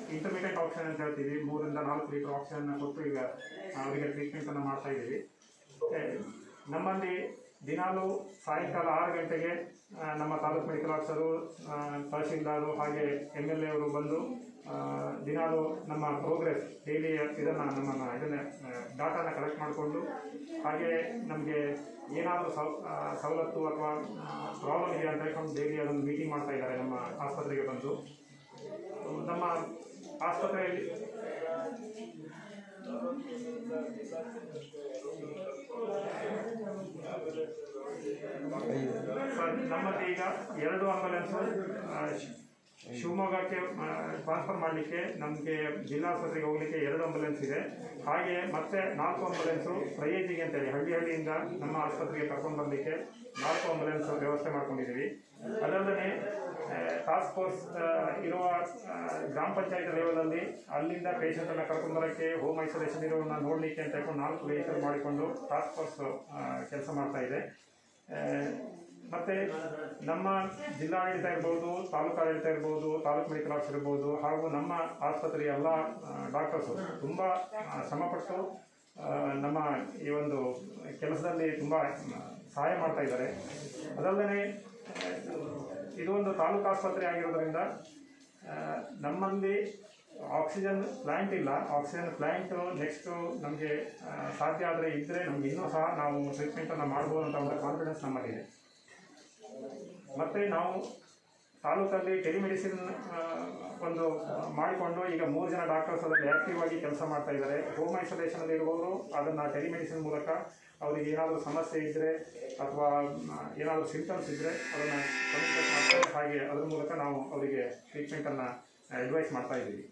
intermediate oxygen ಅಂತ ಹೇಳ್ತೀವಿ ಮೂರಿಂದ ನಾಲ್ಕು ಲೀಟರ್ ಆಕ್ಸಿಜನ್ ಕೊಟ್ಟು ಈಗ ಅವರಿಗೆ ಟ್ರೀಟ್ಮೆಂಟನ್ನು ಮಾಡ್ತಾ ಇದ್ದೀವಿ ಮತ್ತೆ ನಮ್ಮಲ್ಲಿ ದಿನಾಲು ಸಾಯಂಕಾಲ ಆರು ಗಂಟೆಗೆ ಆ, ನಮ್ಮ ತಾಲೂಕು ಮೆಡಿಕಲ್ ಆಫೀಸರು ಆ, ತಹಶೀಲ್ದಾರು ಹಾಗೆ ಎಮ್ ಎಲ್ ಎ ಅವರು ಬಂದು ಆ, ದಿನಾಲು ನಮ್ಮ ಪ್ರೋಗ್ರೆಸ್ ಡೈಲಿ ಇದನ್ನು ನಮ್ಮ ಇದನ್ನ ಡಾಟಾನ ಕಲೆಕ್ಟ್ ಮಾಡಿಕೊಂಡು ಹಾಗೆ ನಮಗೆ ಏನಾದರೂ ಸೌ ಆ, ಸವಲತ್ತು ಅಥವಾ ಪ್ರಾಬ್ಲಮ್ ಇದೆ ಅಂತ ಹೇಳ್ಕೊಂಡು ಡೈಲಿ ಅದನ್ನು ಮೀಟಿಂಗ್ ಮಾಡ್ತಾ ಇದ್ದಾರೆ ನಮ್ಮ ಆಸ್ಪತ್ರೆಗೆ ಬಂದು ನಮ್ಮ ಆಸ್ಪತ್ರೆಯಲ್ಲಿ ಸರ್ ನಮ್ಮಲ್ಲಿ ಈಗ ಎರಡು ಆಂಬುಲೆನ್ಸು ಆ, ಶಿ- ಶಿವಮೊಗ್ಗಕ್ಕೆ ಟ್ರಾನ್ಸ್ಫರ್ ಮಾಡಲಿಕ್ಕೆ ನಮಗೆ ಜಿಲ್ಲಾ ಆಸ್ಪತ್ರೆಗೆ ಹೋಗಲಿಕ್ಕೆ ಎರಡು ಆಂಬುಲೆನ್ಸ್ ಇದೆ ಹಾಗೆ ಮತ್ತೆ ನಾಲ್ಕು ಆಂಬುಲೆನ್ಸು ಪ್ರಯೇಜಿಗೆ ಅಂತೇಳಿ ಹಳ್ಳಿ ಹಳ್ಳಿಯಿಂದ ನಮ್ಮ ಆಸ್ಪತ್ರೆಗೆ ಕರ್ಕೊಂಡು ಬರಲಿಕ್ಕೆ ನಾಲ್ಕು ಆಂಬುಲೆನ್ಸ್ ವ್ಯವಸ್ಥೆ ಮಾಡ್ಕೊಂಡಿದ್ದೀವಿ ಅದಲ್ಲದೆ ಟಾಸ್ಕ್ ಫೋರ್ಸ್ ಇರುವ ಆ, ಗ್ರಾಮ ಪಂಚಾಯತ್ ಲೆವೆಲಲ್ಲಿ ಅಲ್ಲಿಂದ ಪೇಷಂಟನ್ನು ಕರ್ಕೊಂಡು ಬರೋಕ್ಕೆ ಹೋಮ್ ಐಸೋಲೇಷನ್ ಇರೋನ್ನ ನೋಡಲಿಕ್ಕೆ ಅಂತ ಹೇಳ್ಕೊಂಡು ನಾಲ್ಕು ವೆಹಿಕಲ್ ಮಾಡಿಕೊಂಡು ಟಾಸ್ಕ್ ಫೋರ್ಸ್ ಕೆಲಸ ಮಾಡ್ತಾ ಇದೆ ಆ, ಮತ್ತೆ ನಮ್ಮ ಜಿಲ್ಲಾಡಳಿತ ಇರ್ಬೋದು ತಾಲೂಕು ಆಡಳಿತ ಇರ್ಬೋದು ತಾಲೂಕು ಮೆಡಿಕಲ್ ಆಫೀಸರ್ ಇರ್ಬೋದು ಹಾಗೂ ನಮ್ಮ ಆಸ್ಪತ್ರೆಯ ಎಲ್ಲ ಡಾಕ್ಟರ್ಸು ತುಂಬ ಶ್ರಮಪಟ್ಟು ಆ, ನಮ್ಮ ಈ ಒಂದು ಕೆಲಸದಲ್ಲಿ ತುಂಬ ಸಹಾಯ ಮಾಡ್ತಾ ಇದ್ದಾರೆ ಅದಲ್ಲದೆ ಇದು ಒಂದು ತಾಲೂಕು ಆಸ್ಪತ್ರೆ ಆಗಿರೋದ್ರಿಂದ ಆ, ನಮ್ಮಲ್ಲಿ ಆಕ್ಸಿಜನ್ ಪ್ಲ್ಯಾಂಟ್ ಇಲ್ಲ ಆಕ್ಸಿಜನ್ ಪ್ಲ್ಯಾಂಟು ನೆಕ್ಸ್ಟು ನಮಗೆ ಸಾಧ್ಯ ಆದರೆ ಇದ್ದರೆ ನಮ್ಗೆ ಇನ್ನೂ ಸಹ ನಾವು ಟ್ರೀಟ್ಮೆಂಟನ್ನು ಮಾಡ್ಬೋದು ಅಂತ ಒಂದು ಕಾನ್ಫಿಡೆನ್ಸ್ ನಮ್ಮಲ್ಲಿದೆ ಮತ್ತು ನಾವು ತಾಲೂಕಲ್ಲಿ ಟೆಲಿಮೆಡಿಸಿನ್ ಆ, ಒಂದು ಆ, ಮಾಡಿಕೊಂಡು ಈಗ ಮೂರು ಜನ ಡಾಕ್ಟರ್ಸ್ ಅದರಲ್ಲಿ ಆ್ಯಕ್ಟಿವ್ ಆಗಿ ಕೆಲಸ ಮಾಡ್ತಾ ಇದ್ದಾರೆ ಹೋಮ್ ಐಸೋಲೇಷನಲ್ಲಿ ಇರುವವರು ಅದನ್ನು ಟೆಲಿಮೆಡಿಸಿನ್ ಮೂಲಕ ಅವರಿಗೆ ಏನಾದರೂ ಸಮಸ್ಯೆ ಇದ್ದರೆ ಅಥವಾ ಏನಾದರೂ ಸಿಂಟಮ್ಸ್ ಇದ್ದರೆ ಅದನ್ನು ಕಮ್ಯುನಿಕೇಟ್ ಮಾಡ್ತಾರೆ ಹಾಗೆ ಅದ್ರ ಮೂಲಕ ನಾವು ಅವರಿಗೆ ಟ್ರೀಟ್ಮೆಂಟನ್ನು ಅಡ್ವೈಸ್ ಮಾಡ್ತಾ ಇದ್ದೀವಿ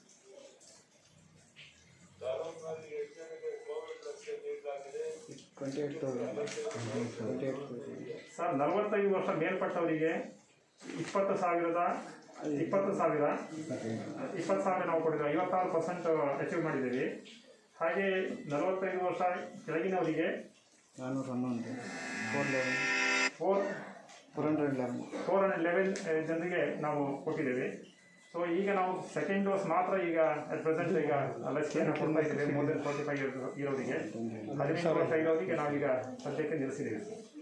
twenty eight twenty eight sir ನಲವತ್ತೈದು ವರ್ಷ ಮೇಲ್ಪಟ್ಟವರಿಗೆ ಇಪ್ಪತ್ತು ಸಾವಿರದ ಇಪ್ಪತ್ತು ಸಾವಿರ ಇಪ್ಪತ್ತು ಸಾವಿರ ನಾವು ಕೊಟ್ಟಿದ್ದೇವೆ ಐವತ್ತಾರು ಪರ್ಸೆಂಟ್ ಅಚೀವ್ ಮಾಡಿದ್ದೀವಿ ಹಾಗೆ ನಲವತ್ತೈದು ವರ್ಷ ಕೆಳಗಿನವರಿಗೆ ನಾನ್ನೂರ ಹನ್ನೊಂದು four eleven four four hundred eleven four hundred eleven ಜನರಿಗೆ ನಾವು ಕೊಟ್ಟಿದ್ದೇವೆ ಸೊ ಈಗ ನಾವು ಸೆಕೆಂಡ್ ಡೋಸ್ ಮಾತ್ರ ಈಗ ಅಟ್ ಪ್ರೆಸೆಂಟ್ ಈಗ ಲಸಿಕೆಯನ್ನು ಕೊಡ್ತಾ ಇದ್ದೇವೆ ಮೋರ್ ದೆನ್ ಫೋರ್ಟಿ ಫೈವ್ ಇರೋರಿಗೆ ಹದಿನೆಂಟು ವರ್ಷ ಇರೋರಿಗೆ ನಾವೀಗ ಸದ್ಯಕ್ಕೆ ನಿಲ್ಲಿಸಿದ್ದೀವಿ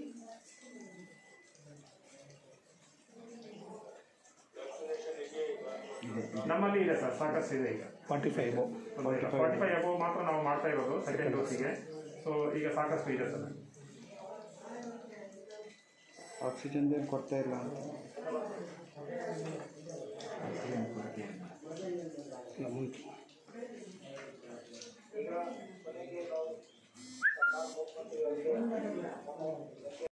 ನಮ್ಮಲ್ಲಿ ಇದೆ ಸರ್ ಸಾಕಷ್ಟು ಇದೆ ಈಗ forty five forty five above ಮಾತ್ರ ನಾವು ಮಾಡ್ತಾ ಇರೋದು ಸೆಕೆಂಡ್ ಡೋಸಿಗೆ ಸೊ ಈಗ ಸಾಕಷ್ಟು ಇದೆ ಸರ್ ಆಕ್ಸಿಜನ್ ಏನು ಕೊಡ್ತಾ ಇಲ್ಲ ಅಂತ